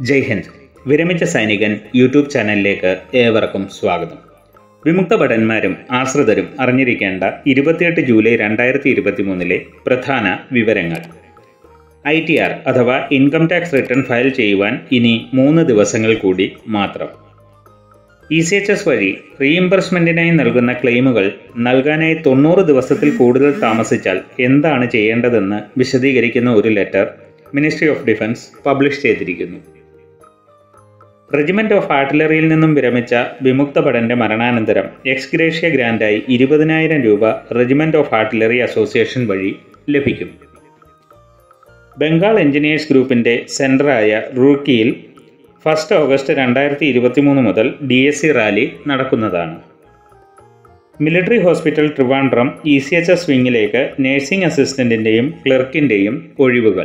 ജയ് ഹിന്ദ് വിരമിച്ച സൈനികൻ യൂട്യൂബ് ചാനലിലേക്ക് ഏവർക്കും സ്വാഗതം വിമുക്ത ഭടന്മാരും ആശ്രിതരും അറിഞ്ഞിരിക്കേണ്ട ഇരുപത്തിയെട്ട് ജൂലൈ രണ്ടായിരത്തി ഇരുപത്തി മൂന്നിലെ പ്രധാന വിവരങ്ങൾ ഐ ടി ആർ അഥവാ ഇൻകം ടാക്സ് റിട്ടേൺ ഫയൽ ചെയ്യുവാൻ ഇനി മൂന്ന് ദിവസങ്ങൾ കൂടി മാത്രം ഇ സി എച്ച് എസ് വഴി റീഇംബർസ്മെൻറ്റിനായി നൽകുന്ന ക്ലെയിമുകൾ നൽകാനായി തൊണ്ണൂറ് ദിവസത്തിൽ കൂടുതൽ താമസിച്ചാൽ എന്താണ് ചെയ്യേണ്ടതെന്ന് വിശദീകരിക്കുന്ന ഒരു letter ministry of defence publish ചെയ്തിരിക്കുന്നു റെജിമെന്റ് ഓഫ് ആർട്ടിലറിയിൽ നിന്നും വിരമിച്ച വിമുക്ത ഭടന്റെ മരണാനന്തരം എക്സ്ഗ്രേഷ്യ ഗ്രാൻഡായി ഇരുപതിനായിരം രൂപ റെജിമെന്റ് ഓഫ് ആർട്ടിലറി അസോസിയേഷൻ വഴി ലഭിക്കും ബംഗാൾ എഞ്ചിനീയേഴ്സ് ഗ്രൂപ്പിന്റെ സെന്ററായ റൂക്കിയിൽ ഫസ്റ്റ് ഓഗസ്റ്റ് രണ്ടായിരത്തി ഇരുപത്തി മൂന്ന് മുതൽ ഡി എസ് സി റാലി നടക്കുന്നതാണ് military hospital Trivandrum E C H S വിങ്ങിലേക്ക് നഴ്സിംഗ് അസിസ്റ്റന്റിന്റെയും ക്ലർക്കിന്റെയും ഒഴിവുകൾ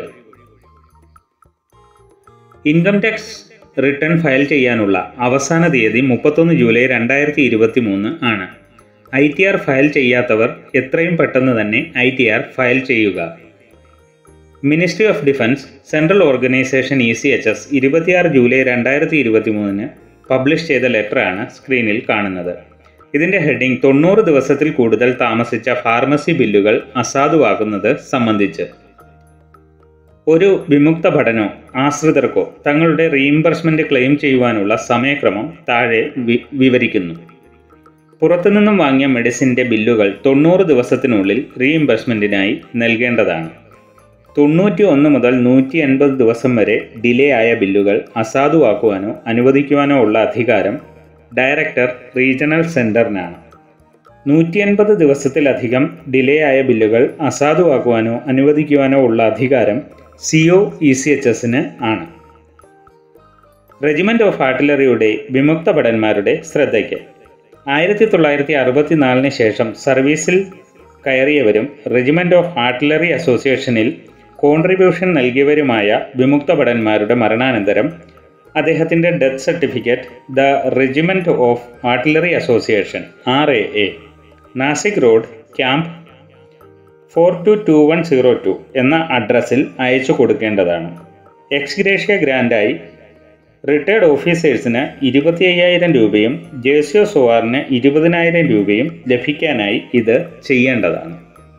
ഇൻകം ടാക്സ് റിട്ടേൺ ഫയൽ ചെയ്യാനുള്ള അവസാന തീയതി മുപ്പത്തൊന്ന് ജൂലൈ രണ്ടായിരത്തി ഇരുപത്തി മൂന്ന് ആണ് ഐ ടി ആർ ഫയൽ ചെയ്യാത്തവർ എത്രയും പെട്ടെന്ന് തന്നെ ഐ ടി ആർ ഫയൽ ചെയ്യുക ministry of defence central organisation E C H S ഇരുപത്തിയാറ് ജൂലൈ രണ്ടായിരത്തി ഇരുപത്തി മൂന്നിന് പബ്ലിഷ് ചെയ്ത ലെറ്ററാണ് സ്ക്രീനിൽ കാണുന്നത് ഇതിന്റെ ഹെഡിംഗ് തൊണ്ണൂറ് ദിവസത്തിൽ കൂടുതൽ താമസിച്ച ഫാർമസി ബില്ലുകൾ അസാധുവാകുന്നത് സംബന്ധിച്ച് ഒരു വിമുക്ത ഭടനോ ആശ്രിതർക്കോ തങ്ങളുടെ റീഇംബർസ്മെന്റ് ക്ലെയിം ചെയ്യുവാനുള്ള സമയക്രമം താഴെ വി- വിവരിക്കുന്നു പുറത്തുനിന്നും വാങ്ങിയ മെഡിസിന്റെ ബില്ലുകൾ തൊണ്ണൂറ് ദിവസത്തിനുള്ളിൽ റീഇംബർസ്മെന്റിനായി നൽകേണ്ടതാണ് തൊണ്ണൂറ്റി ഒന്ന് മുതൽ നൂറ്റി എൺപത് ദിവസം വരെ ഡിലേ ആയ ബില്ലുകൾ അസാധുവാക്കുവാനോ അനുവദിക്കുവാനോ ഉള്ള അധികാരം ഡയറക്ടർ റീജിയണൽ സെന്ററിനാണ് നൂറ്റി എൺപത് ദിവസത്തിലധികം ഡിലേ ആയ ബില്ലുകൾ അസാധുവാക്കുവാനോ അനുവദിക്കുവാനോ ഉള്ള അധികാരം C O E C H എസിന് ആണ് റെജിമെന്റ് ഓഫ് ആർട്ടിലറിയുടെ വിമുക്ത ഭടന്മാരുടെ ശ്രദ്ധയ്ക്ക് ആയിരത്തി തൊള്ളായിരത്തി അറുപത്തിനാലിന് ശേഷം സർവീസിൽ കയറിയവരും റെജിമെന്റ് ഓഫ് ആർട്ടിലറി അസോസിയേഷനിൽ കോൺട്രിബ്യൂഷൻ നൽകിയവരുമായ വിമുക്ത ഭടന്മാരുടെ മരണാനന്തരം അദ്ദേഹത്തിൻ്റെ death certificate the regiment of artillery association R A A Nashik road camp four two two one zero two എന്ന അഡ്രസ്സിൽ അയച്ചു കൊടുക്കേണ്ടതാണ് എക്സ്ഗ്രേഷ്യ ഗ്രാൻഡായി റിട്ടയർഡ് ഓഫീസേഴ്സിന് ഇരുപത്തി അയ്യായിരം രൂപയും ജേഴ്സിയോ സോവാറിന് ഇരുപതിനായിരം രൂപയും ലഭിക്കാനായി ഇത് ചെയ്യേണ്ടതാണ്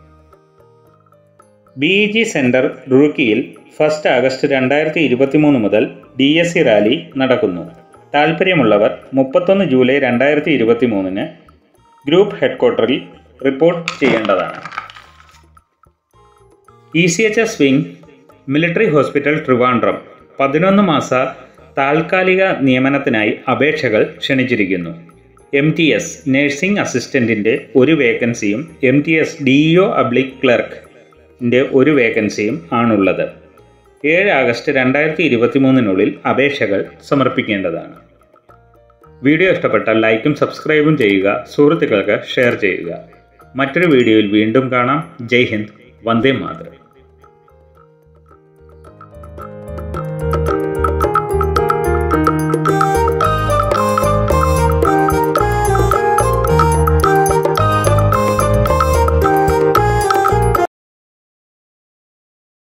ബി ഇ ജി സെന്റർ റൂക്കിയിൽ ഫസ്റ്റ് ആഗസ്റ്റ് രണ്ടായിരത്തി ഇരുപത്തി മൂന്ന് മുതൽ ഡി എസ് സി റാലി നടക്കുന്നു താൽപ്പര്യമുള്ളവർ മുപ്പത്തൊന്ന് ജൂലൈ രണ്ടായിരത്തി ഇരുപത്തി മൂന്നിന് ഗ്രൂപ്പ് ഹെഡ്ക്വാർട്ടറിൽ റിപ്പോർട്ട് ചെയ്യേണ്ടതാണ് E C H S wing military hospital Trivandrum പതിനൊന്ന് മാസ താൽക്കാലിക നിയമനത്തിനായി അപേക്ഷകൾ ക്ഷണിച്ചിരിക്കുന്നു എം ടി എസ് നഴ്സിംഗ് അസിസ്റ്റന്റിന്റെ ഒരു വേക്കൻസിയും M T S D E O അബ്ലിക് ക്ലർക്ക് ഒരു വേക്കൻസിയും ആണുള്ളത് ഏഴ് ആഗസ്റ്റ് രണ്ടായിരത്തി ഇരുപത്തി മൂന്നിനുള്ളിൽ അപേക്ഷകൾ സമർപ്പിക്കേണ്ടതാണ് വീഡിയോ ഇഷ്ടപ്പെട്ടാൽ ലൈക്കും സബ്സ്ക്രൈബും ചെയ്യുക സുഹൃത്തുക്കൾക്ക് ഷെയർ ചെയ്യുക മറ്റൊരു വീഡിയോയിൽ വീണ്ടും കാണാം ജയ് ഹിന്ദ് വന്ദേ മാതരം